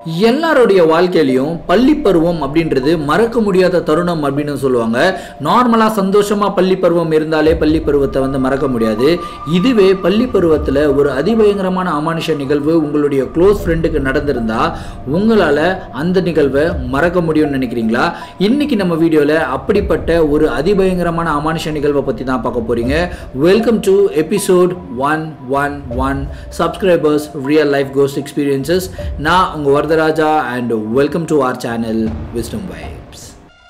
எல்லாருடைய வாழ்க்கையிலையும் பள்ளி பருவம் அப்படின்றது மறக்க முடியாத தருணம் அப்படின்னு சொல்லுவாங்க நார்மலாக சந்தோஷமாக பள்ளி பருவம் இருந்தாலே பள்ளி பருவத்தை வந்து மறக்க முடியாது இதுவே பள்ளி பருவத்தில் ஒரு அதிபயங்கரமான அமானுஷ நிகழ்வு உங்களுடைய க்ளோஸ் ஃப்ரெண்டுக்கு நடந்திருந்தா உங்களால் அந்த நிகழ்வை மறக்க முடியும்னு நினைக்கிறீங்களா இன்னைக்கு நம்ம வீடியோவில் அப்படிப்பட்ட ஒரு அதிபயங்கரமான அமானுஷ நிகழ்வை பற்றி தான் பார்க்க போறீங்க welcome to episode one one one subscribers real life ghost experiences நான் உங்கள் Varadaraja and welcome to our channel wisdom vibes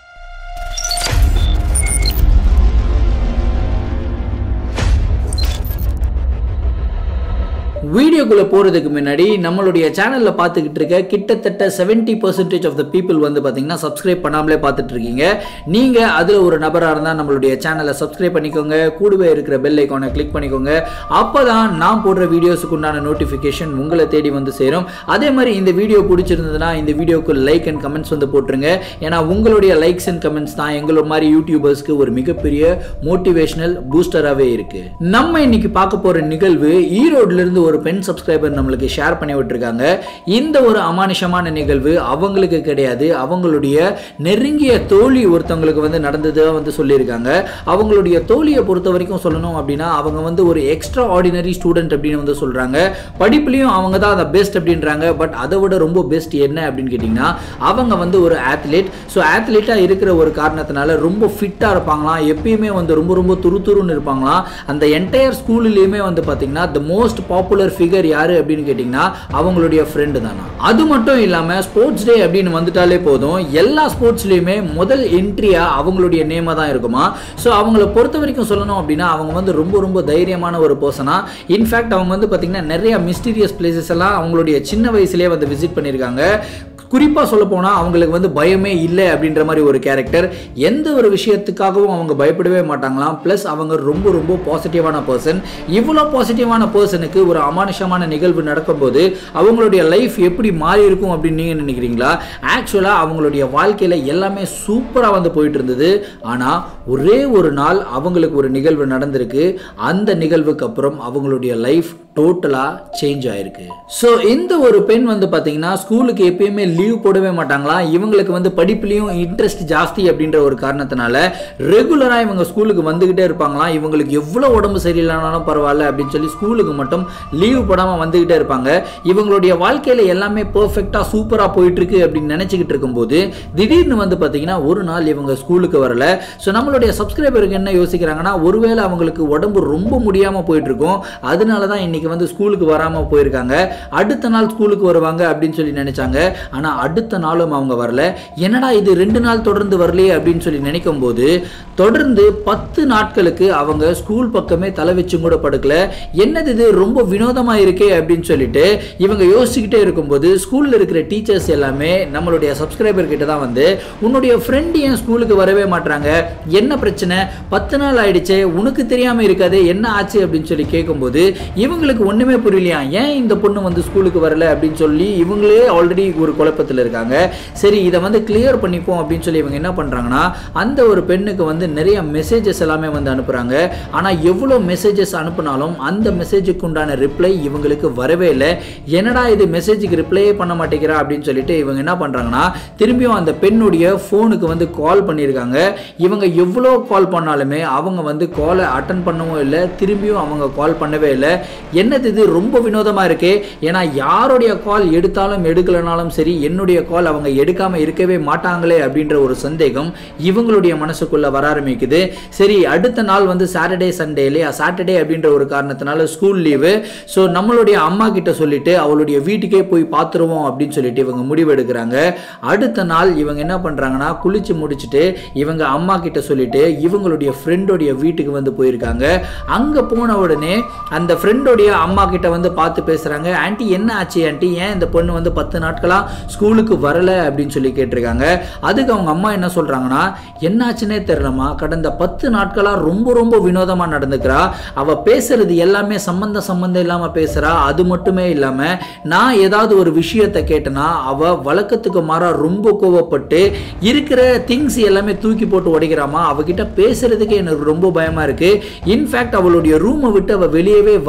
வீடியோக்குள்ளே போகிறதுக்கு முன்னாடி நம்மளுடைய சேனலில் பார்த்துக்கிட்டு இருக்க கிட்டத்தட்ட seventy percentage of the people வந்து பார்த்தீங்கன்னா சப்ஸ்கிரைப் பண்ணாமலே பார்த்துட்டு இருக்கீங்க நீங்கள் அதில் ஒரு நபராக இருந்தால் நம்மளுடைய சேனலை சப்ஸ்கிரைப் பண்ணிக்கோங்க கூடவே இருக்கிற பெல் ஐக்கானை கிளிக் பண்ணிக்கோங்க அப்போ தான் நான் போடுற வீடியோஸுக்கு உண்டான நோட்டிஃபிகேஷன் உங்களை தேடி வந்து சேரும் அதே மாதிரி இந்த வீடியோ பிடிச்சிருந்ததுன்னா இந்த வீடியோக்கு லைக் அண்ட் கமெண்ட்ஸ் வந்து போட்டுருங்க ஏன்னா உங்களுடைய லைக்ஸ் அண்ட் கமெண்ட்ஸ் தான் எங்களோட மாதிரி யூடியூபர்ஸ்க்கு ஒரு மிகப்பெரிய மோட்டிவேஷனல் பூஸ்டராகவே இருக்கு நம்ம இன்னைக்கு பார்க்க போகிற நிகழ்வு ஈரோட்ல இருந்து ஒரு பெண் சப்ஸ்கிரைபர் நம்மளுக்கு ஷேர் பண்ணி விட்டுருக்காங்க இந்த ஒரு அமானுஷமான நிகழ்வு அவங்களுக்கு கிடையாது அவங்களுடைய நெருங்கிய தோழி ஒருத்தவங்களுக்கு வந்து நடந்ததாக வந்து சொல்லியிருக்காங்க அவங்களுடைய தோழியை பொறுத்த வரைக்கும் சொல்லணும் அப்படின்னா அவங்க வந்து ஒரு எக்ஸ்ட்ரா ஆர்டினரி ஸ்டூடெண்ட் அப்படின்னு வந்து சொல்கிறாங்க படிப்புலையும் அவங்க தான் அதை பெஸ்ட் அப்படின்றாங்க பட் அதை விட ரொம்ப பெஸ்ட் என்ன அப்படின்னு கேட்டிங்கன்னா அவங்க வந்து ஒரு ஆத்லெட் ஸோ ஆத்லெட்டாக இருக்கிற ஒரு காரணத்தினால ரொம்ப ஃபிட்டாக இருப்பாங்களாம் எப்பயுமே வந்து ரொம்ப ரொம்ப துரு துருன்னு இருப்பாங்களாம் அந்த என்டையர் ஸ்கூல்லையுமே வந்து பார்த்தீங்கன்னா த மோஸ்ட் பாப்புலர் ஃபிகர் யாரு அப்படின்னு கேட்டிங்கன்னா அவங்களுடைய ஃப்ரெண்டு தானா அது மட்டும் இல்லாமல் ஸ்போர்ட்ஸ் டே அப்படின்னு வந்துட்டாலே போதும் எல்லா ஸ்போர்ட்ஸ்லையுமே முதல் என்ட்ரியாக அவங்களுடைய நேமாக தான் இருக்குமா ஸோ அவங்கள பொறுத்த வரைக்கும் சொல்லணும் அப்படின்னா அவங்க வந்து ரொம்ப ரொம்ப தைரியமான ஒரு பர்சனா இன்ஃபேக்ட் அவங்க வந்து பார்த்தீங்கன்னா நிறைய மிஸ்டீரியஸ் பிளேசஸ் எல்லாம் அவங்களுடைய சின்ன வயசுலேயே வந்து விசிட் பண்ணியிருக்காங்க குறிப்பாக சொல்ல போனால் அவங்களுக்கு வந்து பயமே இல்லை அப்படின்ற மாதிரி ஒரு கேரக்டர் எந்த ஒரு விஷயத்துக்காகவும் அவங்க பயப்படவே மாட்டாங்களாம் ப்ளஸ் அவங்க ரொம்ப ரொம்ப பாசிட்டிவான பர்சன் இவ்வளோ பாசிட்டிவான பர்சனுக்கு ஒரு அமானுஷமான நிகழ்வு நடக்கும்போது அவங்களுடைய லைஃப் எப்படி மாறி இருக்கும் அப்படின்னு நீங்கள் நினைக்கிறீங்களா ஆக்சுவலாக அவங்களுடைய வாழ்க்கையில் எல்லாமே சூப்பராக வந்து போயிட்டு இருந்தது ஆனால் ஒரே ஒரு நாள் அவங்களுக்கு ஒரு நிகழ்வு நடந்திருக்கு அந்த நிகழ்வுக்கு அப்புறம் அவங்களுடைய லைஃப் டோட்டலாக சேஞ்ச் ஆயிருக்கு ஸோ இந்த ஒரு பெண் வந்து பார்த்தீங்கன்னா ஸ்கூலுக்கு எப்பயுமே லீவ் போடவே மாட்டாங்களாம் இவங்களுக்கு வந்து படிப்புலேயும் இன்ட்ரெஸ்ட் ஜாஸ்தி அப்படின்ற ஒரு காரணத்தினால ரெகுலராக இவங்க ஸ்கூலுக்கு வந்துக்கிட்டே இருப்பாங்களாம் இவங்களுக்கு எவ்வளோ உடம்பு சரியில்லைனாலும் பரவாயில்ல அப்படின்னு சொல்லி ஸ்கூலுக்கு மட்டும் லீவ் போடாமல் வந்துக்கிட்டே இருப்பாங்க இவங்களுடைய வாழ்க்கையில் எல்லாமே பர்ஃபெக்டாக சூப்பராக போயிட்டுருக்கு அப்படின்னு நினச்சிக்கிட்டு இருக்கும்போது திடீர்னு வந்து பார்த்தீங்கன்னா ஒரு நாள் இவங்க ஸ்கூலுக்கு வரல ஸோ நம்மளுடைய சப்ஸ்கிரைபருக்கு என்ன யோசிக்கிறாங்கன்னா ஒருவேளை அவங்களுக்கு உடம்பு ரொம்ப முடியாமல் போயிட்டு இருக்கும் அதனால தான் இன்னைக்கு வந்து ஸ்கூலுக்கு வராமல் போயிருக்காங்க அடுத்த நாள் ஸ்கூலுக்கு வருவாங்க அப்படின்னு சொல்லி நினைச்சாங்க ஆனால் அடுத்த நாளும் அவங்க வரல என்னடா இது ரெண்டு நாள் தொடர்ந்து வரலையே அப்படின்னு சொல்லி நினைக்கும் போது தொடர்ந்து பத்து நாட்களுக்கு அவங்க ஸ்கூல் பக்கமே தலை வச்சும் கூட படுக்கல என்னது இது ரொம்ப வினோதமா இருக்கே அப்படின்னு சொல்லிட்டு இவங்க யோசிச்சுக்கிட்டே இருக்கும்போது ஸ்கூல்ல இருக்கிற டீச்சர்ஸ் எல்லாமே நம்மளுடைய சப்ஸ்கிரைபர் கிட்ட தான் வந்து உன்னுடைய ஃப்ரெண்டு ஏன் ஸ்கூலுக்கு வரவே மாட்டாங்க என்ன பிரச்சனை பத்து நாள் ஆயிடுச்சே உனக்கு தெரியாம இருக்காது என்ன ஆச்சு அப்படின்னு சொல்லி கேட்கும்போது இவங்களுக்கு ஒண்ணுமே புரியலையா ஏன் இந்த பொண்ணு வந்து ஸ்கூலுக்கு வரல அப்படின்னு சொல்லி இவங்களே ஆல்ரெடி ஒரு குழப்பத்தில் இருக்காங்க சரி இதை வந்து கிளியர் பண்ணிப்போம் அப்படின்னு சொல்லி இவங்க என்ன பண்றாங்கன்னா அந்த ஒரு பெண்ணுக்கு வந்து நிறைய மெசேஜஸ் எல்லாமே வந்து அனுப்புறாங்க ஆனா எவ்வளோ மெசேஜஸ் அனுப்புனாலும் அந்த மெசேஜுக்கு உண்டான ரிப்ளை இவங்களுக்கு வரவே இல்லை என்னடா இது மெசேஜுக்கு ரிப்ளையே பண்ண மாட்டேங்கிறா அப்படின்னு சொல்லிட்டு இவங்க என்ன பண்றாங்கன்னா திரும்பியும் அந்த பெண்ணுடைய ஃபோனுக்கு வந்து கால் பண்ணியிருக்காங்க இவங்க எவ்வளோ கால் பண்ணாலுமே அவங்க வந்து காலை அட்டன் பண்ணவும் இல்லை திரும்பியும் அவங்க கால் பண்ணவே இல்லை என்னது இது ரொம்ப வினோதமா இருக்கே ஏன்னா யாருடைய கால் எடுத்தாலும் எடுக்கலனாலும் சரி என்னுடைய கால் அவங்க எடுக்காம இருக்கவே மாட்டாங்களே அப்படின்ற ஒரு சந்தேகம் இவங்களுடைய மனசுக்குள்ள வர ஆரம்பிக்குது சரி அடுத்த நாள் வந்து சாட்டர்டே சண்டே இல்லையா சாட்டர்டே அப்படின்ற ஒரு காரணத்தினால ஸ்கூல் லீவு ஸோ நம்மளுடைய அம்மா கிட்ட சொல்லிட்டு அவளுடைய வீட்டுக்கே போய் பார்த்துருவோம் அப்படின்னு சொல்லிட்டு இவங்க முடிவு எடுக்கிறாங்க அடுத்த நாள் இவங்க என்ன பண்றாங்கன்னா குளிச்சு முடிச்சுட்டு இவங்க அம்மா கிட்ட சொல்லிட்டு இவங்களுடைய ஃப்ரெண்டோடைய வீட்டுக்கு வந்து போயிருக்காங்க அங்க போன உடனே அந்த ஃப்ரெண்டோடைய அம்மா கிட்ட வந்து பார்த்து பேசுறாங்க ஆன்ட்டி என்ன ஆச்சு ஆன்ட்டி ஏன் இந்த பொண்ணு வந்து பத்து நாட்களா ஸ்கூலுக்கு வரல அப்படின்னு சொல்லி கேட்டிருக்காங்க அதுக்கு அவங்க அம்மா என்ன சொல்றாங்கன்னா என்னாச்சுன்னே தெரியலம்மா கடந்த பத்து நாட்களா ரொம்ப ரொம்ப வினோதமா நடந்துக்கிறா அவ பேசுறது எல்லாமே சம்பந்த சம்பந்தம் இல்லாம பேசுறா அது மட்டுமே இல்லாம நான் ஏதாவது ஒரு விஷயத்தை கேட்டேன்னா அவ வழக்கத்துக்கு மாறா ரொம்ப கோவப்பட்டு இருக்கிற திங்ஸ் எல்லாமே தூக்கி போட்டு உடைக்கிறாமா அவகிட்ட பேசுறதுக்கே எனக்கு ரொம்ப பயமா இருக்கு இன்ஃபேக்ட் அவளுடைய ரூமை விட்டு அவ வெளியவே வர மாட்டேங்கிறா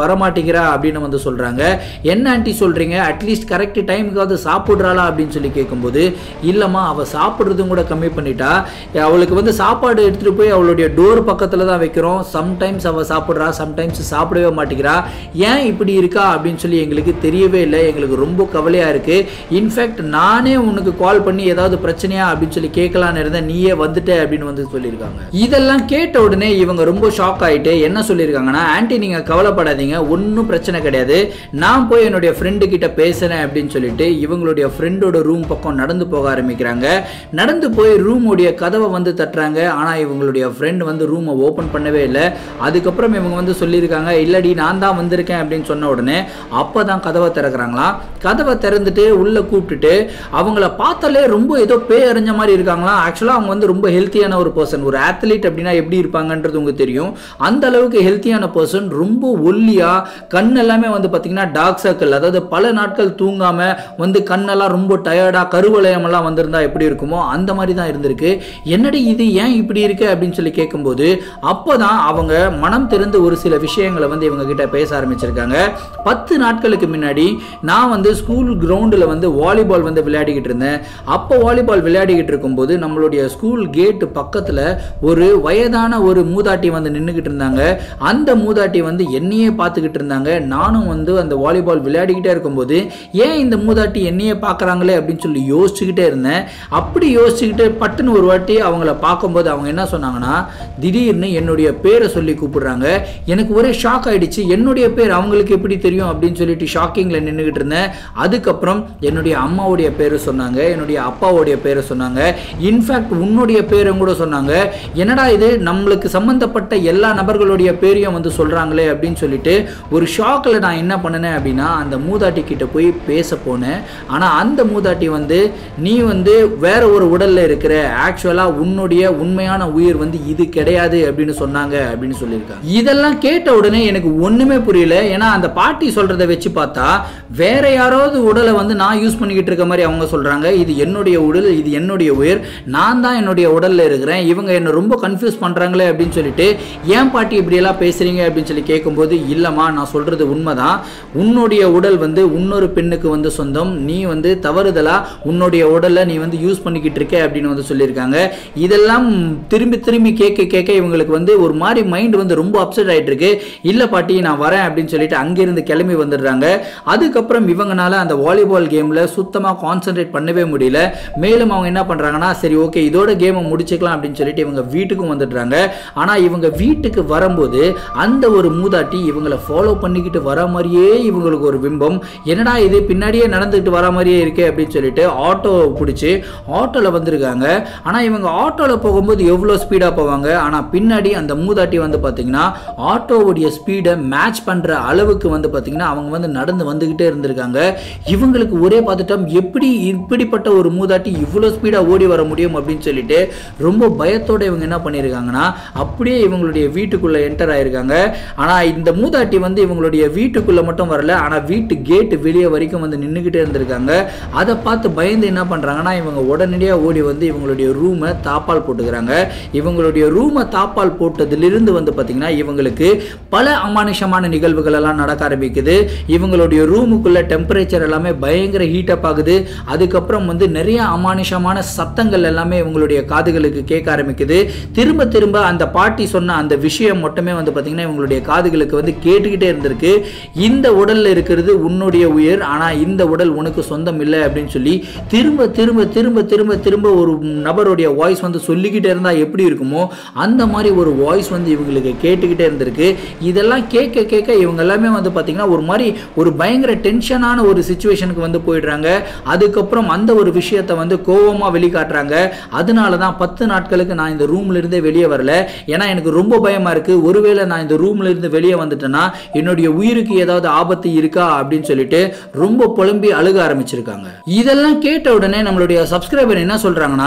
மாட்டேங்கிறா அப்படின்னு வந்து சொல்றாங்க என்ன ஆண்டி சொல்றீங்க அட்லீஸ்ட் கரெக்ட் டைமுக்காவது சாப்பிட்றாளா அப்படின்னு சொல்லி கேட்கும்போது இல்லம்மா அவ சாப்பிட்றதும் கூட கம்மி பண்ணிட்டா அவளுக்கு வந்து சாப்பாடு எடுத்துட்டு போய் அவளுடைய டோர் பக்கத்துல தான் வைக்கிறோம் சம்டைம்ஸ் அவ சாப்பிட்றா சம்டைம்ஸ் சாப்பிடவே மாட்டேங்கிறா ஏன் இப்படி இருக்கா அப்படின்னு சொல்லி எங்களுக்கு தெரியவே இல்லை எங்களுக்கு ரொம்ப கவலையா இருக்கு இன்ஃபேக்ட் நானே உனக்கு கால் பண்ணி ஏதாவது பிரச்சனையா அப்படின்னு சொல்லி கேட்கலான்னு இருந்தேன் நீயே வந்துட்ட அப்படின்னு வந்து சொல்லியிருக்காங்க இதெல்லாம் கேட்ட உடனே இவங்க ரொம்ப ஷாக் ஆயிட்டு என்ன சொல்லியிருக்காங்கன்னா ஆன்ட்டி நீங்க கவலைப்படாதீங்க ஒன்றும் பிரச்சனை கிடையாது நான் போய் என்னுடைய ஃப்ரெண்டு கிட்ட பேசுறேன் அப்படின்னு சொல்லிட்டு இவங்களுடைய ஃப்ரெண்டோட ரூம் பக்கம் நடந்து போக ஆரம்பிக்கிறாங்க நடந்து போய் ரூமுடைய கதவை வந்து தட்டுறாங்க ஆனா இவங்களுடைய ஃப்ரெண்ட் வந்து ரூமை ஓப்பன் பண்ணவே இல்லை அதுக்கப்புறம் இவங்க வந்து சொல்லியிருக்காங்க இல்லடி நான் தான் வந்திருக்கேன் அப்படின்னு சொன்ன உடனே அப்பதான் கதவை திறக்கிறாங்களாம் கதவை திறந்துட்டு உள்ள கூப்பிட்டுட்டு அவங்கள பார்த்தாலே ரொம்ப ஏதோ பேய் அறிஞ்ச மாதிரி இருக்காங்களாம் ஆக்சுவலாக அவங்க வந்து ரொம்ப ஹெல்த்தியான ஒரு பர்சன் ஒரு ஆத்லீட் அப்படின்னா எப்படி இருப்பாங்கன்றது உங்களுக்கு தெரியும் அந்த அளவுக்கு ஹெல்த்தியான பர்சன் ரொம்ப ஒல்லியா கண் எல்லாமே வந்து பார்த்தீங்கன்னா டார்க் சர்க்கிள் அதாவது பல நாட்கள் தூங்காம வந்து கண்ணெல்லாம் ரொம்ப டயர்டா கருவளையம் எல்லாம் வந்திருந்தா எப்படி இருக்குமோ அந்த மாதிரி தான் இருந்திருக்கு என்னடி இது ஏன் இப்படி இருக்கு அப்படின்னு சொல்லி கேட்கும்போது அப்போதான் அவங்க மனம் திறந்து ஒரு சில விஷயங்களை வந்து இவங்க கிட்ட பேச ஆரம்பிச்சிருக்காங்க பத்து நாட்களுக்கு முன்னாடி நான் வந்து ஸ்கூல் கிரவுண்டில் வந்து வாலிபால் வந்து விளையாடிக்கிட்டு இருந்தேன் அப்போ வாலிபால் விளையாடிக்கிட்டு இருக்கும்போது நம்மளுடைய ஸ்கூல் கேட்டு பக்கத்தில் ஒரு வயதான ஒரு மூதாட்டி வந்து நின்றுக்கிட்டு இருந்தாங்க அந்த மூதாட்டி வந்து என்னையே பார்த்துக்கிட்டு இருந்தாங்க நானும் வந்து அந்த வாலிபால் விளையாடிக்கிட்டே இருக்கும்போது ஏன் இந்த மூதாட்டி என்னையே பார்க்குறாங்களே அப்படின்னு சொல்லி யோசிச்சுக்கிட்டே இருந்தேன் அப்படி யோசிச்சுக்கிட்டு பட்டுன்னு ஒரு வாட்டி அவங்கள பார்க்கும்போது அவங்க என்ன சொன்னாங்கன்னா திடீர்னு என்னுடைய பேரை சொல்லி கூப்பிடுறாங்க எனக்கு ஒரே ஷாக் ஆயிடுச்சு என்னுடைய பேர் அவங்களுக்கு எப்படி தெரியும் அப்படின்னு சொல்லிட்டு ஷாக்கிங்கில் நின்றுக்கிட்டு இருந்தேன் அதுக்கப்புறம் என்னுடைய அம்மாவுடைய பேர் சொன்னாங்க என்னுடைய அப்பாவுடைய பேரை சொன்னாங்க இன்ஃபேக்ட் உன்னுடைய பேரும் கூட சொன்னாங்க என்னடா இது நம்மளுக்கு சம்பந்தப்பட்ட எல்லா நபர்களுடைய பேரையும் வந்து சொல்றாங்களே அப்படின்னு சொல்லிட்டு ஒரு ஷாக்கில் நான் என்ன பண்ணினேன் அப்படின்னா அந்த மூதாட்டி கிட்ட போய் பேச போனேன் ஆனால் அந்த மூதாட்டி வந்து நீ வந்து வேற ஒரு உடல்ல இருக்கிற ஆக்சுவலா உன்னுடைய உண்மையான உயிர் வந்து இது கிடையாது அப்படின்னு சொன்னாங்க அப்படின்னு சொல்லியிருக்காங்க இதெல்லாம் கேட்ட உடனே எனக்கு ஒண்ணுமே புரியல ஏன்னா அந்த பாட்டி சொல்றதை வச்சு பார்த்தா வேற யாராவது உடலை வந்து நான் யூஸ் பண்ணிக்கிட்டு இருக்க மாதிரி அவங்க சொல்றாங்க இது என்னுடைய உடல் இது என்னுடைய உயிர் நான் தான் என்னுடைய உடல்ல இருக்கிறேன் இவங்க என்ன ரொம்ப கன்ஃபியூஸ் பண்றாங்களே அப்படின்னு சொல்லிட்டு ஏன் பாட்டி இப்படி எல்லாம் பேசுறீங்க அப்படின்னு சொல்லி கேட்கும்போது இல்லம்மா நான் சொல்றது உண்மைதான் உன்னுடைய உடல் வந்து இன்னொரு பெண்ணுக்கு வந்து சொந்தம் நீ வந்து தவறுதலா உன்னுடைய உடலை நீ வந்து யூஸ் பண்ணிக்கிட்டு இருக்க அப்படின்னு வந்து சொல்லியிருக்காங்க இதெல்லாம் திரும்பி திரும்பி கேட்க கேட்க இவங்களுக்கு வந்து ஒரு மாதிரி மைண்ட் வந்து ரொம்ப அப்செட் ஆயிட்டு இருக்கு இல்ல பாட்டி நான் வரேன் அப்படின்னு சொல்லிட்டு அங்கிருந்து கிளம்பி வந்துடுறாங்க அதுக்கப்புறம் இவங்கனால அந்த வாலிபால் கேம்ல சுத்தமா கான்சென்ட்ரேட் பண்ணவே முடியல மேலும் அவங்க என்ன பண்றாங்கன்னா சரி ஓகே இதோட கேமை முடிச்சுக்கலாம் அப்படின்னு சொல்லிட்டு இவங்க வீட்டுக்கும் வந்துடுறாங்க ஆனா இவங்க வீட்டுக்கு வரும்போது அந்த ஒரு மூதாட்டி இவங்களை ஃபாலோ பண்ணிக்கிட்டு வர மாதிரியே இவங்களுக்கு ஒரு பிம்பம் என்னடா இது பின்னாடியே நடந்துக்கிட்டு வர மாதிரியே இருக்கு அப்படின்னு சொல்லிட்டு ஆட்டோ பிடிச்சி ஆட்டோல வந்திருக்காங்க ஆனா இவங்க ஆட்டோல போகும்போது எவ்வளோ ஸ்பீடா போவாங்க ஆனா பின்னாடி அந்த மூதாட்டி வந்து பாத்தீங்கன்னா ஆட்டோவுடைய ஸ்பீடை மேட்ச் பண்ற அளவுக்கு வந்து பாத்தீங்கன்னா அவங்க வந்து நடந்து வந்துகிட்டே இருந்திருக்காங்க இவங்களுக்கு ஒரே பார்த்துட்டோம் எப்படி இப்படிப்பட்ட ஒரு மூதாட்டி இவ்வளோ ஸ்பீடா ஓடி வர முடியும் அப்படின்னு சொல்லிட்டு ரொம்ப பயத்தோட இவங்க என்ன பண்ணியிருக்காங்கன்னா அப்படியே இவங்களுடைய வீட்டுக்குள்ள என்டர் ஆயிருக்காங்க ஆனா இந்த மூதாட்டி வந்து இவங்களுடைய வீட்டுக்குள்ள மட்டும் வரல ஆனா வீட்டு கேட்டு வெளியே வரைக்கும் வந்து நின்றுக்கிட்டே இருந்திருக்காங்க அதை பார்த்து பயந்து என்ன பண்றாங்கன்னா இவங்க உடனடியாக ஓடி வந்து இவங்களுடைய ரூமை தாப்பால் போட்டுக்கிறாங்க இவங்களுடைய ரூமை தாப்பால் போட்டதிலிருந்து வந்து பார்த்தீங்கன்னா இவங்களுக்கு பல அமானுஷமான நிகழ்வுகள் எல்லாம் நடக்க ஆரம்பிக்குது இவங்களுடைய ரூமுக்குள்ள டெம்பரேச்சர் எல்லாமே பயங்கர ஹீட் அப் ஆகுது அதுக்கப்புறம் வந்து நிறைய அமானுஷமான சத்தங்கள் எல்லாமே இவங்களுடைய காதுகளுக்கு கேட்க ஆரம்பிக்குது திரும்ப திரும்ப அந்த பாட்டி சொன்ன அந்த விஷயம் மட்டுமே வந்து பார்த்தீங்கன்னா இவங்களுடைய காதுகளுக்கு வந்து கேட்டுக்கிட்டே இருந்திருக்கு இந்த உடல்ல இருக்கிறது உன்னுடைய உயிர் ஆனா இந்த உடல் உனக்கு சொந்தம் இல்லை அப்படின்னு சொல்லி திரும்ப திரும்ப திரும்ப திரும்ப திரும்ப ஒரு நபருடைய வாய்ஸ் வந்து சொல்லிக்கிட்டே இருந்தா எப்படி இருக்குமோ அந்த மாதிரி ஒரு வாய்ஸ் வந்து இவங்களுக்கு கேட்டுக்கிட்டே இருந்திருக்கு இதெல்லாம் கேட்க கேட்க இவங்க எல்லாமே வந்து பார்த்தீங்கன்னா ஒரு மாதிரி ஒரு பயங்கர டென்ஷனான ஒரு சுச்சுவேஷனுக்கு வந்து போயிடுறாங்க அதுக்கப்புறம் அந்த ஒரு விஷயத்தை வந்து கோவமா வெளிக்காட்டுறாங்க அதனால தான் பத்து நாட்களுக்கு நான் இந்த ரூம்ல இருந்தே வெளியே வரல ஏன்னா எனக்கு ரொம்ப பயமா இருக்கு ஒருவேளை நான் இந்த ரூம்ல இருந்து வெளியே வந்துட்டேன்னா என்னுடைய உயிருக்கு ஏதாவது ஆபத்து இருக்கா அப்படின்னு சொல்லிட்டு ரொம்ப புலம்பி அழுக ஆரம்பிச்சிருக்காங்க இதெல்லாம் கேட்ட உடனே நம்மளுடைய சப்ஸ்கிரைபர் என்ன சொல்றாங்கன்னா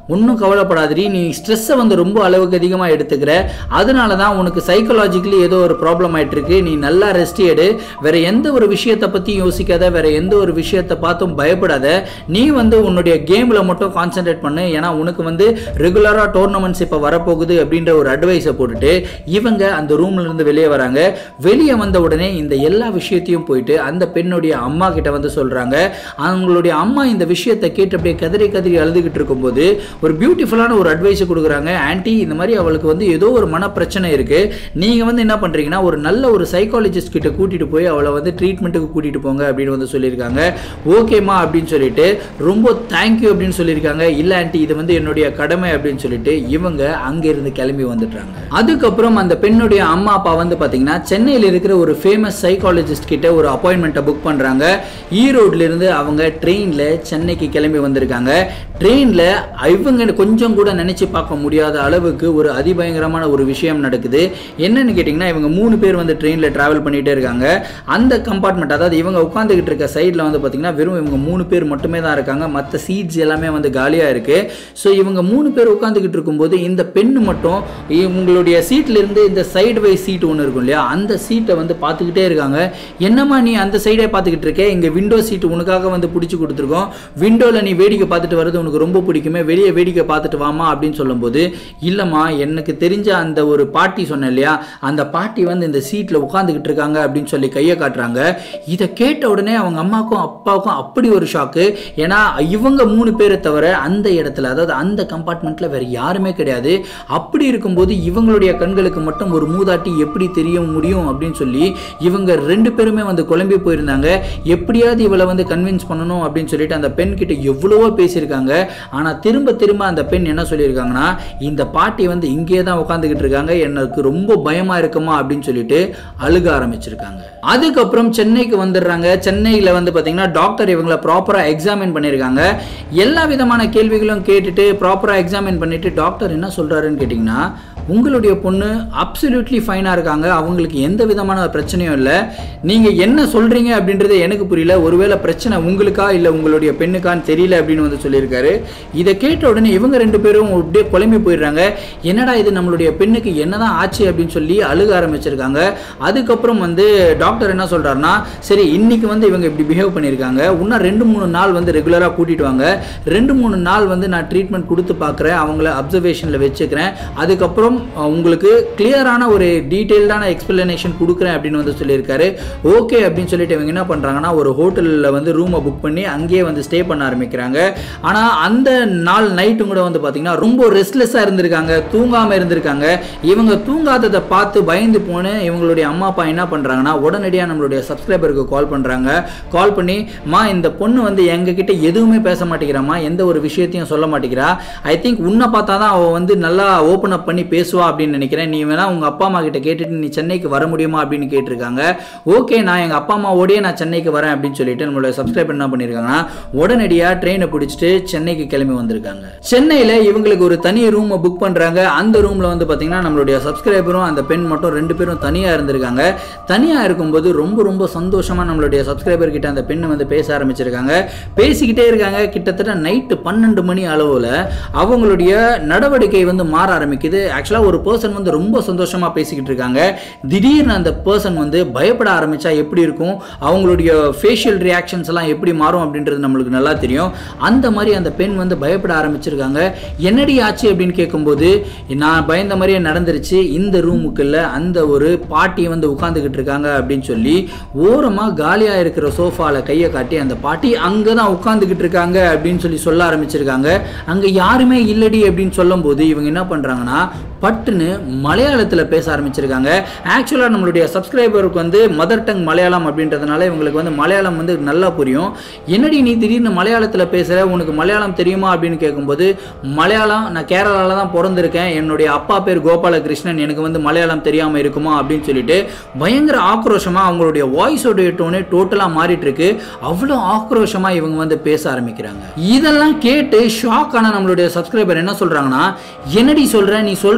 ஒன்றும் கவலைப்படாதடி நீ ஸ்ட்ரெஸ்ஸை வந்து ரொம்ப அளவுக்கு அதிகமாக எடுத்துக்கிற அதனால தான் உனக்கு சைக்கலாஜிக்கலி ஏதோ ஒரு ப்ராப்ளம் ஆயிட்டு இருக்கு நீ நல்லா ரெஸ்ட் எடு வேற எந்த ஒரு விஷயத்தை பற்றி யோசிக்காத வேற எந்த ஒரு விஷயத்தை பார்த்தும் பயப்படாத நீ வந்து உன்னுடைய கேமில் மட்டும் கான்சென்ட்ரேட் பண்ணு ஏன்னா உனக்கு வந்து ரெகுலராக டோர்னமெண்ட்ஸ் இப்போ வரப்போகுது அப்படின்ற ஒரு அட்வைஸை போட்டுட்டு இவங்க அந்த ரூம்ல இருந்து வெளியே வராங்க வெளியே வந்த உடனே இந்த எல்லா விஷயத்தையும் போயிட்டு அந்த பெண்ணுடைய அம்மா கிட்ட வந்து சொல்றாங்க அவங்களுடைய அம்மா இந்த விஷயத்தை கேட்டு அப்படியே கதறி கதறி அழுதுகிட்டு இருக்கும்போது ஒரு பியூட்டிஃபுல்லான ஒரு அட்வைஸ் கொடுக்குறாங்க ஆன்ட்டி இந்த மாதிரி அவளுக்கு வந்து ஏதோ ஒரு மன பிரச்சனை இருக்கு நீங்க வந்து என்ன பண்றீங்கன்னா ஒரு நல்ல ஒரு சைக்காலஜிஸ்ட் கிட்ட கூட்டிட்டு போய் அவளை வந்து ட்ரீட்மெண்ட்டுக்கு கூட்டிட்டு போங்க அப்படின்னு வந்து சொல்லியிருக்காங்க ஓகேம்மா அப்படின்னு சொல்லிட்டு ரொம்ப தேங்க்யூ அப்படின்னு சொல்லியிருக்காங்க இல்ல ஆன்ட்டி இது வந்து என்னுடைய கடமை அப்படின்னு சொல்லிட்டு இவங்க அங்கிருந்து கிளம்பி வந்துட்டாங்க அதுக்கப்புறம் அந்த பெண்ணுடைய அம்மா அப்பா வந்து பாத்தீங்கன்னா சென்னையில் இருக்கிற ஒரு ஃபேமஸ் சைக்காலஜிஸ்ட் கிட்ட ஒரு அப்பாயின்மெண்ட்டை புக் பண்றாங்க ஈரோட்ல இருந்து அவங்க ட்ரெயின்ல சென்னைக்கு கிளம்பி வந்திருக்காங்க ட்ரெயின்ல இவங்க கொஞ்சம் கூட நினைச்சு பார்க்க முடியாத அளவுக்கு ஒரு அதிபயங்கரமான ஒரு விஷயம் நடக்குது என்னன்னு கேட்டிங்கன்னா இவங்க மூணு பேர் வந்து ட்ரெயினில் ட்ராவல் பண்ணிகிட்டே இருக்காங்க அந்த கம்பார்ட்மெண்ட் அதாவது இவங்க உட்காந்துக்கிட்டு இருக்க சைடில் வந்து பார்த்தீங்கன்னா வெறும் இவங்க மூணு பேர் மட்டுமே தான் இருக்காங்க மற்ற சீட்ஸ் எல்லாமே வந்து காலியாக இருக்குது ஸோ இவங்க மூணு பேர் உட்காந்துக்கிட்டு இருக்கும்போது இந்த பெண்ணு மட்டும் இவங்களுடைய சீட்ல இருந்து இந்த சைடு வை சீட் ஒன்று இருக்கும் இல்லையா அந்த சீட்டை வந்து பார்த்துக்கிட்டே இருக்காங்க என்னம்மா நீ அந்த சைடே பார்த்துக்கிட்டு இருக்க இங்கே விண்டோ சீட் உனக்காக வந்து பிடிச்சி கொடுத்துருக்கோம் விண்டோவில் நீ வேடிக்கை பார்த்துட்டு வர்றது உனக்கு ரொம்ப பிடிக்குமே வெளியே வேடிக்கை பார்த்துட்டு வாமா அப்படின்னு சொல்லும்போது இல்லைம்மா எனக்கு தெரிஞ்ச அந்த ஒரு பாட்டி சொன்னேன் இல்லையா அந்த பாட்டி வந்து இந்த சீட்டில் உட்காந்துக்கிட்டு இருக்காங்க அப்படின்னு சொல்லி கையை காட்டுறாங்க இதை கேட்ட உடனே அவங்க அம்மாவுக்கும் அப்பாவுக்கும் அப்படி ஒரு ஷாக்கு ஏன்னா இவங்க மூணு பேரை தவிர அந்த இடத்துல அதாவது அந்த கம்பார்ட்மெண்ட்டில் வேற யாருமே கிடையாது அப்படி இருக்கும்போது இவங்களுடைய கண்களுக்கு மட்டும் ஒரு மூதாட்டி எப்படி தெரிய முடியும் அப்படின்னு சொல்லி இவங்க ரெண்டு பேருமே வந்து குழம்பி போயிருந்தாங்க எப்படியாவது இவளை வந்து கன்வின்ஸ் பண்ணணும் அப்படின்னு சொல்லிட்டு அந்த பெண் கிட்ட எவ்வளவோ பேசியிருக்காங்க ஆனால் திரும்ப திரும்ப அந்த பெண் என்ன சொல்லியிருக்காங்கன்னா இந்த பாட்டி வந்து இங்கே தான் உட்காந்துக்கிட்டு இருக்காங்க எனக்கு ரொம்ப பயமா இருக்குமா அப்படின்னு சொல்லிட்டு அழுக ஆரம்பிச்சிருக்காங்க அதுக்கப்புறம் சென்னைக்கு வந்துடுறாங்க சென்னையில் வந்து பார்த்தீங்கன்னா டாக்டர் இவங்களை ப்ராப்பராக எக்ஸாமின் பண்ணியிருக்காங்க எல்லா விதமான கேள்விகளும் கேட்டுட்டு ப்ராப்பராக எக்ஸாமின் பண்ணிட்டு டாக்டர் என்ன சொல்றாருன்னு கேட்டிங்கன்னா உங்களுடைய பொண்ணு அப்சல்யூட்லி ஃபைனாக இருக்காங்க அவங்களுக்கு எந்த விதமான பிரச்சனையும் இல்லை நீங்கள் என்ன சொல்கிறீங்க அப்படின்றது எனக்கு புரியல ஒருவேளை பிரச்சனை உங்களுக்கா இல்லை உங்களுடைய பெண்ணுக்கான்னு தெரியல அப்படின்னு வந்து சொல்லியிருக்காரு இதை கேட்ட உடனே இவங்க ரெண்டு பேரும் அப்படியே குழம்பி போயிடுறாங்க என்னடா இது நம்மளுடைய பெண்ணுக்கு என்னதான் ஆச்சு அப்படின்னு சொல்லி அழுக ஆரம்பிச்சிருக்காங்க அதுக்கப்புறம் வந்து டாக்டர் என்ன சொல்கிறாருன்னா சரி இன்னைக்கு வந்து இவங்க இப்படி பிஹேவ் பண்ணியிருக்காங்க இன்னும் ரெண்டு மூணு நாள் வந்து ரெகுலராக கூட்டிட்டு வாங்க ரெண்டு மூணு நாள் வந்து நான் ட்ரீட்மெண்ட் கொடுத்து பார்க்குறேன் அவங்கள அப்சர்வேஷனில் வச்சுக்கிறேன் அதுக்கப்புறம் அஹ், உங்களுக்கு கிளியரான ஒரு டீட்டெயில்டான எக்ஸ்பிளனேஷன் கொடுக்குறேன் அப்படின்னு வந்து சொல்லியிருக்காரு ஓகே அப்படின்னு சொல்லிட்டு இவங்க என்ன பண்ணுறாங்கன்னா ஒரு ஹோட்டலில் வந்து ரூமை புக் பண்ணி அங்கேயே வந்து ஸ்டே பண்ண ஆரம்பிக்கிறாங்க ஆனால் அந்த நாள் நைட்டும் கூட வந்து பார்த்தீங்கன்னா ரொம்ப ரெஸ்ட்லெஸ்ஸாக இருந்திருக்காங்க தூங்காமல் இருந்திருக்காங்க இவங்க தூங்காததை பார்த்து பயந்து போன இவங்களுடைய அம்மா அப்பா என்ன பண்ணுறாங்கன்னா உடனடியாக நம்மளுடைய சப்ஸ்கிரைபருக்கு கால் பண்ணுறாங்க கால் பண்ணி மா இந்த பொண்ணு வந்து எங்ககிட்ட எதுவுமே பேச மாட்டேங்கிறாமா எந்த ஒரு விஷயத்தையும் சொல்ல மாட்டேங்கிறா ஐ திங்க் உன்னை பார்த்தா தான் அவள் வந்து நல்லா ஓப்பன் அப் பண்ணி பேசுவா அப்படின்னு நினைக்கிறேன் நீ வேணா உங்கள் அப்பா அம்மா கிட்ட கேட்டுட்டு நீ சென்னைக்கு வர முடியுமா அப்படின்னு கேட்டிருக்காங்க ஓகே நான் எங்கள் அப்பா அம்மாவோடய நான் சென்னைக்கு வரேன் அப்படின்னு சொல்லிட்டு நம்மளோட சப்ஸ்கிரைபர் என்ன பண்ணியிருக்காங்கன்னா உடனடியாக ட்ரெயினை பிடிச்சிட்டு சென்னைக்கு கிளம்பி வந்திருக்காங்க சென்னையில் இவங்களுக்கு ஒரு தனி ரூமை புக் பண்ணுறாங்க அந்த ரூமில் வந்து பார்த்தீங்கன்னா நம்மளுடைய சப்ஸ்கிரைபரும் அந்த பெண் மட்டும் ரெண்டு பேரும் தனியாக இருந்திருக்காங்க தனியாக இருக்கும்போது ரொம்ப ரொம்ப சந்தோஷமாக நம்மளுடைய சப்ஸ்கிரைபர் கிட்ட அந்த பெண்ணு வந்து பேச ஆரம்பிச்சிருக்காங்க பேசிக்கிட்டே இருக்காங்க கிட்டத்தட்ட நைட்டு பன்னெண்டு மணி அளவில் அவங்களுடைய நடவடிக்கை வந்து மாற ஆரம்பிக்குது ஆக்சுவலாக ஒரு பர்சன் வந்து ரொம்ப சந்தோஷமாக பேசிக்கிட்டு இருக்காங்க திடீர்னு அந்த பர்சன் வந்து பயப்பட ஆரம்பிச்சா எப்படி இருக்கும் அவங்களுடைய ஃபேஷியல் ரியாக்ஷன்ஸ் எல்லாம் எப்படி மாறும் அப்படின்றது நம்மளுக்கு நல்லா தெரியும் அந்த மாதிரி அந்த பெண் வந்து பயப்பட ஆரம்பிச்சிருக்காங்க என்னடி ஆச்சு அப்படின்னு கேட்கும்போது நான் பயந்த மாதிரியே நடந்துருச்சு இந்த ரூமுக்குள்ள அந்த ஒரு பாட்டி வந்து உட்காந்துக்கிட்டு இருக்காங்க அப்படின்னு சொல்லி ஓரமாக காலியாக இருக்கிற சோஃபாவில் கையை காட்டி அந்த பாட்டி அங்கே தான் உட்காந்துக்கிட்டு இருக்காங்க அப்படின்னு சொல்லி சொல்ல ஆரம்பிச்சிருக்காங்க அங்கே யாருமே இல்லடி அப்படின்னு சொல்லும்போது இவங்க என்ன பண்ணுறாங்கன்னா பட்டுன்னு மலையாளத்தில் பேச ஆரம்பிச்சிருக்காங்க ஆக்சுவலாக நம்மளுடைய சப்ஸ்கிரைபருக்கு வந்து மதர் டங் மலையாளம் அப்படின்றதுனால இவங்களுக்கு வந்து மலையாளம் வந்து நல்லா புரியும் என்னடி நீ திடீர்னு மலையாளத்தில் பேசுகிற உனக்கு மலையாளம் தெரியுமா அப்படின்னு கேட்கும்போது மலையாளம் நான் கேரளாவில் தான் பிறந்திருக்கேன் என்னுடைய அப்பா பேர் கோபாலகிருஷ்ணன் எனக்கு வந்து மலையாளம் தெரியாமல் இருக்குமா அப்படின்னு சொல்லிட்டு பயங்கர ஆக்ரோஷமாக அவங்களுடைய வாய்ஸோடைய டோனே டோட்டலாக மாறிட்டு இருக்கு அவ்வளோ ஆக்ரோஷமாக இவங்க வந்து பேச ஆரம்பிக்கிறாங்க இதெல்லாம் கேட்டு ஷாக் ஆன நம்மளுடைய சப்ஸ்கிரைபர் என்ன சொல்கிறாங்கன்னா என்னடி சொல்கிற நீ சொல்கிற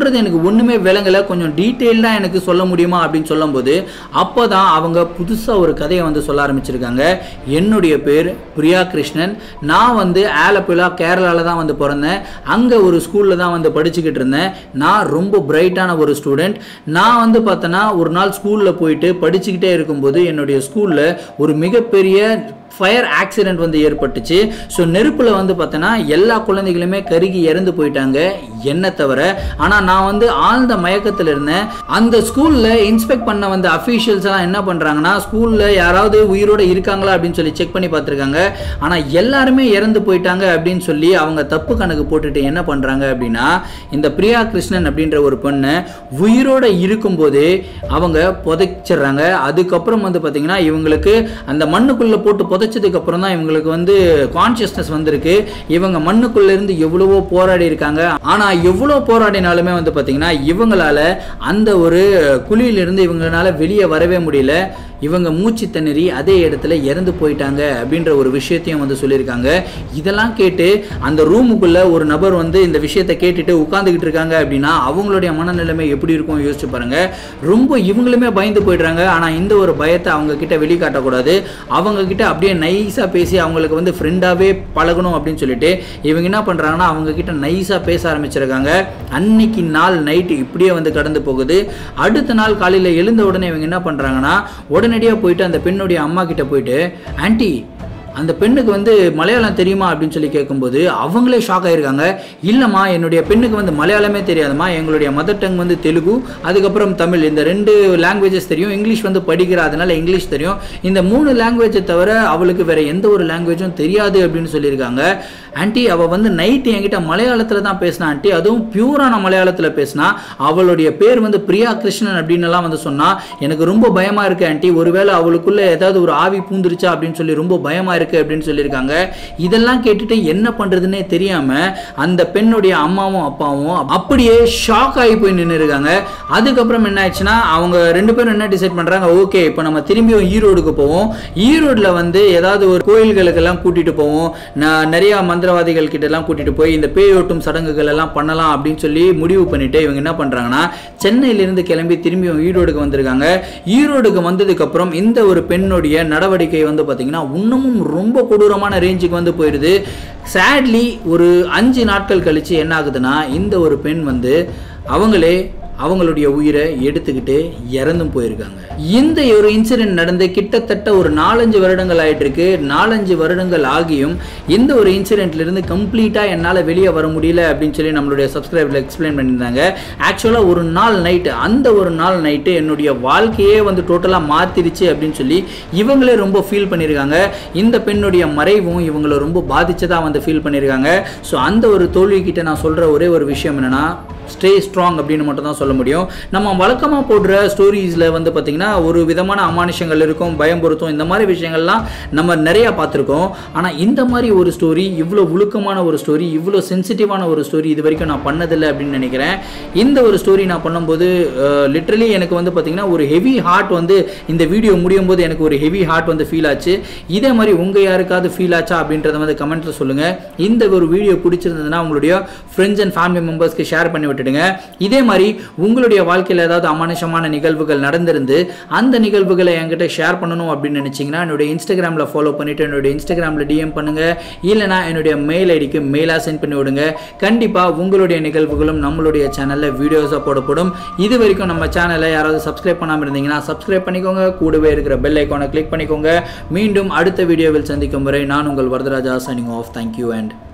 சொல்கிறது எனக்கு ஒன்றுமே விளங்கலை கொஞ்சம் டீட்டெயில்டாக எனக்கு சொல்ல முடியுமா அப்படின்னு சொல்லும்போது அப்போ தான் அவங்க புதுசாக ஒரு கதையை வந்து சொல்ல ஆரம்பிச்சிருக்காங்க என்னுடைய பேர் பிரியா கிருஷ்ணன் நான் வந்து ஆலப்புழா கேரளாவில் தான் வந்து பிறந்தேன் அங்கே ஒரு ஸ்கூலில் தான் வந்து படிச்சுக்கிட்டு இருந்தேன் நான் ரொம்ப பிரைட்டான ஒரு ஸ்டூடெண்ட் நான் வந்து பார்த்தோன்னா ஒரு நாள் ஸ்கூலில் போயிட்டு படிச்சுக்கிட்டே இருக்கும்போது என்னுடைய ஸ்கூலில் ஒரு மிகப்பெரிய ஃபயர் ஆக்சிடென்ட் வந்து ஏற்பட்டுச்சு ஸோ நெருப்பில் வந்து பார்த்தோன்னா எல்லா குழந்தைகளுமே கருகி இறந்து போயிட்டாங்க என்னை தவிர ஆனால் நான் வந்து ஆழ்ந்த மயக்கத்தில் இருந்தேன் அந்த ஸ்கூலில் இன்ஸ்பெக்ட் பண்ண வந்த அஃபீஷியல்ஸ் எல்லாம் என்ன பண்ணுறாங்கன்னா ஸ்கூலில் யாராவது உயிரோட இருக்காங்களா அப்படின்னு சொல்லி செக் பண்ணி பார்த்துருக்காங்க ஆனால் எல்லாருமே இறந்து போயிட்டாங்க அப்படின்னு சொல்லி அவங்க தப்பு கணக்கு போட்டுட்டு என்ன பண்ணுறாங்க அப்படின்னா இந்த பிரியா கிருஷ்ணன் அப்படின்ற ஒரு பொண்ணை உயிரோட இருக்கும்போது அவங்க புதைச்சிடுறாங்க அதுக்கப்புறம் வந்து பார்த்தீங்கன்னா இவங்களுக்கு அந்த மண்ணுக்குள்ளே போட்டு புதைச்சதுக்கு அப்புறம் தான் இவங்களுக்கு வந்து கான்சியஸ்னஸ் வந்திருக்கு இவங்க மண்ணுக்குள்ள இருந்து எவ்வளவோ போராடி இருக்காங்க ஆனால் எவ்வளோ போராடினாலுமே வந்து பார்த்தீங்கன்னா இவங்களால அந்த ஒரு குழியிலிருந்து இவங்களால வெளியே வரவே முடியல இவங்க மூச்சு திணறி அதே இடத்துல இறந்து போயிட்டாங்க அப்படின்ற ஒரு விஷயத்தையும் வந்து சொல்லியிருக்காங்க இதெல்லாம் கேட்டு அந்த ரூமுக்குள்ள ஒரு நபர் வந்து இந்த விஷயத்தை கேட்டுட்டு உட்காந்துக்கிட்டு இருக்காங்க அப்படின்னா அவங்களுடைய மனநிலைமை எப்படி இருக்கும் யோசிச்சு பாருங்க ரொம்ப இவங்களுமே பயந்து போயிடுறாங்க ஆனால் இந்த ஒரு பயத்தை அவங்க கிட்ட வெளிக்காட்டக்கூடாது அவங்க கிட்ட அப்படியே நைஸாக பேசி அவங்களுக்கு வந்து ஃப்ரெண்டாகவே பழகணும் அப்படின்னு சொல்லிட்டு இவங்க என்ன பண்ணுறாங்கன்னா அவங்க கிட்ட நைஸாக பேச ஆரம்பிச்சிருக்காங்க அன்னைக்கு நாள் நைட்டு இப்படியே வந்து கடந்து போகுது அடுத்த நாள் காலையில் எழுந்த உடனே இவங்க என்ன பண்ணுறாங்கன்னா உடனடியாக போயிட்டு அந்த பெண்ணுடைய அம்மா கிட்ட போயிட்டு ஆன்ட்டி அந்த பெண்ணுக்கு வந்து மலையாளம் தெரியுமா அப்படின்னு சொல்லி கேட்கும்போது அவங்களே ஷாக் ஆயிருக்காங்க இல்லைம்மா என்னுடைய பெண்ணுக்கு வந்து மலையாளமே தெரியாதும்மா எங்களுடைய மதர் டங் வந்து தெலுங்கு அதுக்கப்புறம் தமிழ் இந்த ரெண்டு லாங்குவேஜஸ் தெரியும் இங்கிலீஷ் வந்து படிக்கிற அதனால இங்கிலீஷ் தெரியும் இந்த மூணு லாங்குவேஜை தவிர அவளுக்கு வேற எந்த ஒரு லாங்குவேஜும் தெரியாது அப்படின்னு சொல்லியிருக்காங்க ஆன்ட்டி அவள் வந்து நைட்டு என்கிட்ட மலையாளத்தில் தான் பேசினா ஆன்ட்டி அதுவும் பியூரான மலையாளத்தில் பேசினா அவளுடைய பேர் வந்து பிரியா கிருஷ்ணன் அப்படின்னு எல்லாம் வந்து சொன்னா எனக்கு ரொம்ப பயமா இருக்கு ஆன்ட்டி ஒருவேளை அவளுக்குள்ள ஏதாவது ஒரு ஆவி பூந்துருச்சா அப்படின்னு சொல்லி ரொம்ப பயமா இருக்கு அப்படின்னு சொல்லியிருக்காங்க இதெல்லாம் கேட்டுட்டு என்ன பண்றதுன்னே தெரியாம அந்த பெண்ணுடைய அம்மாவும் அப்பாவும் அப்படியே ஷாக் ஆகி போய் நின்று இருக்காங்க அதுக்கப்புறம் என்ன ஆச்சுன்னா அவங்க ரெண்டு பேரும் என்ன டிசைட் பண்றாங்க ஓகே இப்போ நம்ம திரும்பியும் ஈரோடுக்கு போவோம் ஈரோடுல வந்து ஏதாவது ஒரு கோயில்களுக்கெல்லாம் கூட்டிட்டு போவோம் நான் நிறைய மந்திரவாதிகள் கிட்ட எல்லாம் கூட்டிட்டு போய் இந்த பேயோட்டும் சடங்குகள் எல்லாம் பண்ணலாம் அப்படின்னு சொல்லி முடிவு பண்ணிட்டு இவங்க என்ன பண்றாங்கன்னா சென்னையிலிருந்து கிளம்பி திரும்பியும் ஈரோடுக்கு வந்திருக்காங்க ஈரோடுக்கு வந்ததுக்கு அப்புறம் இந்த ஒரு பெண்ணுடைய நடவடிக்கை வந்து பாத்தீங்கன்னா இன்னமும் ரொம்ப கொடூரமான ரேஞ்சுக்கு வந்து போயிடுது சேட்லி ஒரு அஞ்சு நாட்கள் கழிச்சு என்ன ஆகுதுன்னா இந்த ஒரு பெண் வந்து அவங்களே அவங்களுடைய உயிரை எடுத்துக்கிட்டு இறந்தும் போயிருக்காங்க இந்த ஒரு இன்சிடென்ட் நடந்து கிட்டத்தட்ட ஒரு நாலஞ்சு வருடங்கள் ஆயிட்டு இருக்கு நாலஞ்சு வருடங்கள் ஆகியும் இந்த ஒரு இன்சிடென்ட்ல இருந்து கம்ப்ளீட்டா என்னால் வெளியே வர முடியல அப்படின்னு சொல்லி நம்மளுடைய சப்ஸ்கிரைபர்ல எக்ஸ்பிளைன் பண்ணியிருந்தாங்க ஆக்சுவலாக ஒரு நாள் நைட்டு அந்த ஒரு நாள் நைட்டு என்னுடைய வாழ்க்கையே வந்து டோட்டலாக மாத்திருச்சு அப்படின்னு சொல்லி இவங்களே ரொம்ப ஃபீல் பண்ணியிருக்காங்க இந்த பெண்ணுடைய மறைவும் இவங்களை ரொம்ப பாதிச்சதா வந்து ஃபீல் பண்ணியிருக்காங்க ஸோ அந்த ஒரு தோல்வி கிட்ட நான் சொல்ற ஒரே ஒரு விஷயம் என்னன்னா ஸ்டே ஸ்ட்ராங் அப்படின்னு மட்டும் தான் சொல்ல முடியும் நம்ம வழக்கமாக போடுற ஸ்டோரிஸில் வந்து பார்த்திங்கன்னா ஒரு விதமான அமானுஷங்கள் இருக்கும் பயம் பொருத்தும் இந்த மாதிரி விஷயங்கள்லாம் நம்ம நிறையா பார்த்துருக்கோம் ஆனால் இந்த மாதிரி ஒரு ஸ்டோரி இவ்வளோ உழுக்கமான ஒரு ஸ்டோரி இவ்வளோ சென்சிட்டிவான ஒரு ஸ்டோரி இது வரைக்கும் நான் பண்ணதில்லை அப்படின்னு நினைக்கிறேன் இந்த ஒரு ஸ்டோரி நான் பண்ணும்போது லிட்ரலி எனக்கு வந்து பார்த்திங்கன்னா ஒரு ஹெவி ஹார்ட் வந்து இந்த வீடியோ முடியும் போது எனக்கு ஒரு ஹெவி ஹார்ட் வந்து ஃபீல் ஆச்சு இதே மாதிரி உங்கள் யாருக்காவது ஃபீல் ஆச்சா அப்படின்றத வந்து கமெண்ட்டில் சொல்லுங்கள் இந்த ஒரு வீடியோ பிடிச்சிருந்ததுன்னா உங்களுடைய ஃப்ரெண்ட்ஸ் அண்ட் ஃபேமிலி மெம்பர்ஸ்க்கு ஷேர் பண்ணி விட்டுடுங்க இதே மாதிரி உங்களுடைய வாழ்க்கையில் ஏதாவது அமானுஷமான நிகழ்வுகள் நடந்திருந்து அந்த நிகழ்வுகளை என்கிட்ட ஷேர் பண்ணணும் அப்படின்னு நினச்சிங்கன்னா என்னுடைய இன்ஸ்டாகிராமில் ஃபாலோ பண்ணிவிட்டு என்னுடைய இன்ஸ்டாகிராமில் டிஎம் பண்ணுங்கள் இல்லைனா என்னுடைய மெயில் ஐடிக்கு மெயிலாக சென்ட் பண்ணி விடுங்க கண்டிப்பாக உங்களுடைய நிகழ்வுகளும் நம்மளுடைய சேனலில் வீடியோஸாக போடப்படும் இது வரைக்கும் நம்ம சேனலை யாராவது சப்ஸ்கிரைப் பண்ணாமல் இருந்தீங்கன்னா சப்ஸ்கிரைப் பண்ணிக்கோங்க கூடவே இருக்கிற பெல் ஐக்கானை கிளிக் பண்ணிக்கோங்க மீண்டும் அடுத்த வீடியோவில் சந்திக்கும் வரை நான் உங்கள் Varadaraja signing off thank you and